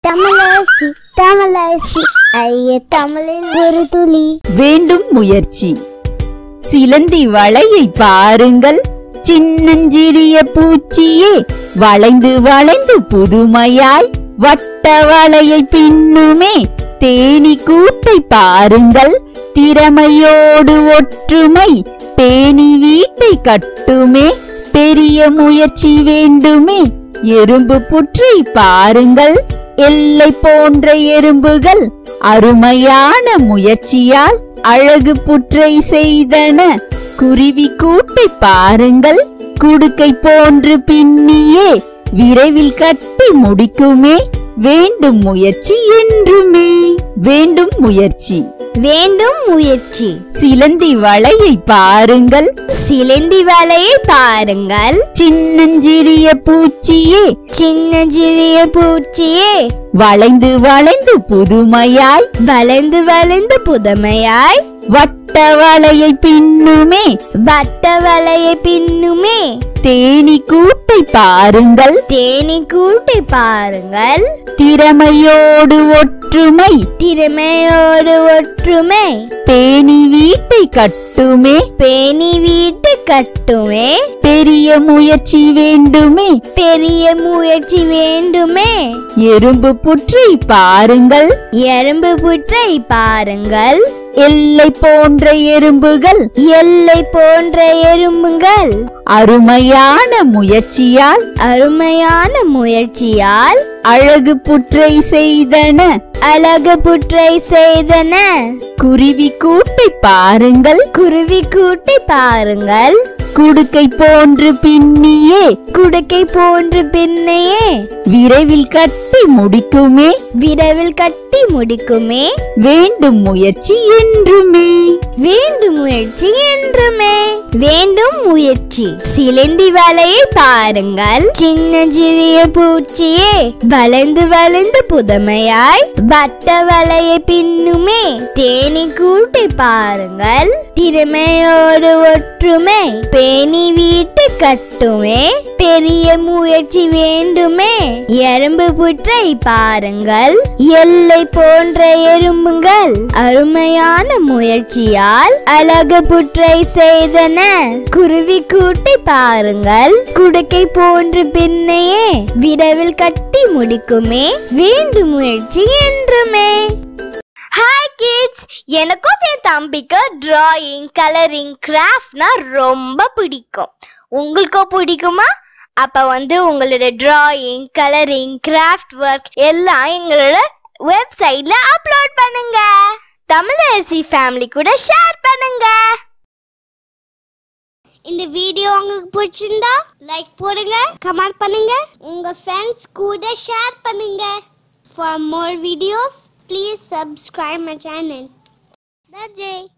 தமிழரசி தமிழரசி ஐய தமிழில் ஒரு துளி வேண்டும் முயற்சி சிலந்தி வளையை பாருங்கள் சின்னஞ்சிறிய பூச்சியே வளைந்து வளைந்து புதுமையாய் வட்ட வளையை பின்னுமே தேனி கூட்டை பாருங்கள் திறமையோடு ஒற்றுமை பேணி வீட்டை கட்டுமே பெரிய முயற்சி வேண்டுமே எறும்பு புற்றை பாருங்கள் எல்லை போன்ற எறும்புகள் அருமையான முயற்சியால் அழகு புற்றை செய்தன குருவி கூட்டை பாருங்கள் குடுக்கை போன்று பின்னியே விரைவில் கட்டி முடிக்குமே வேண்டும் முயற்சி என்றுமே வேண்டும் முயற்சி வேண்டும் முயற்சி சிலந்தி வளையை பாருங்கள் சிலந்தி வலையை பாருங்கள் சின்னஞ்சிறிய பூச்சியே சின்ன சிறிய பூச்சியே வளைந்து வளைந்து புதுமையாய் வளைந்து வளைந்து புதுமையாய் வட்ட வளையை பின்னுமே வட்ட வலையை பின்னுமே தேனி கூட்டை பாருங்கள் தேனி கூட்டை பாருங்கள் திறமையோடு ஒற்றுமை திறமையோடு ஒற்றுமை பேணி வீட்டை கட்டுமே பேணி வீட்டு கட்டுமே பெரிய முயற்சி வேண்டுமே பெரிய முயற்சி வேண்டுமே எறும்பு புற்றை பாருங்கள் எறும்பு புற்றை பாருங்கள் எல்லை போன்ற எறும்புகள் எல்லை போன்ற எறும்புகள் அருமையான முயற்சியால் அருமையான முயற்சியால் அழகு புற்றை செய்தன அழகு புற்றை செய்தன குருவி கூட்டை பாருங்கள் குருவி கூட்டை பாருங்கள் குடுக்கை போன்று பின்னியே குடுக்கை போன்று பின்னையே விரைவில் கட்டி முடிக்குமே விரைவில் கட்டி முடிக்குமே வேண்டும் முயற்சி என்றுமே வேண்டும் முயற்சி என்றுமே வேண்டும் முயற்சி சிலந்தி வலையை பாருங்கள் சின்ன சிறிய பூச்சியே வளைந்து வளைந்து புதுமையாய் வட்ட வலையை பின்னுமே தேனி கூட்டை பாருங்கள் திறமையோடு ஒற்றுமை பேணி வீட்டு கட்டுமே பெரிய முயற்சி வேண்டுமே எறும்பு புற்றை பாருங்கள் எல்லை போன்ற எறும்புகள் அருமையான முயற்சியால் அழகு புற்றை செய்தன குருவி கூட்டை பாருங்கள் குடுக்கை போன்று பின்னையே விரைவில் கட்டி முடிக்குமே வேண்டும் முயற்சி என்றுமே ஹாய் கிட்ஸ் எனக்கும் என் தம்பிக்கு டிராயிங் கலரிங் கிராஃப்ட்னா ரொம்ப பிடிக்கும் உங்களுக்கும் பிடிக்குமா அப்ப வந்து உங்களோட டிராயிங் கலரிங் கிராஃப்ட் ஒர்க் எல்லாம் எங்களோட வெப்சைட்ல அப்லோட் பண்ணுங்க தமிழரசி ஃபேமிலி கூட ஷேர் பண்ணுங்க இந்த வீடியோ உங்களுக்கு பிடிச்சிருந்தா லைக் போடுங்க கமெண்ட் பண்ணுங்க உங்க ஃப்ரெண்ட்ஸ் கூட ஷேர் பண்ணுங்க for more videos please subscribe my channel நன்றி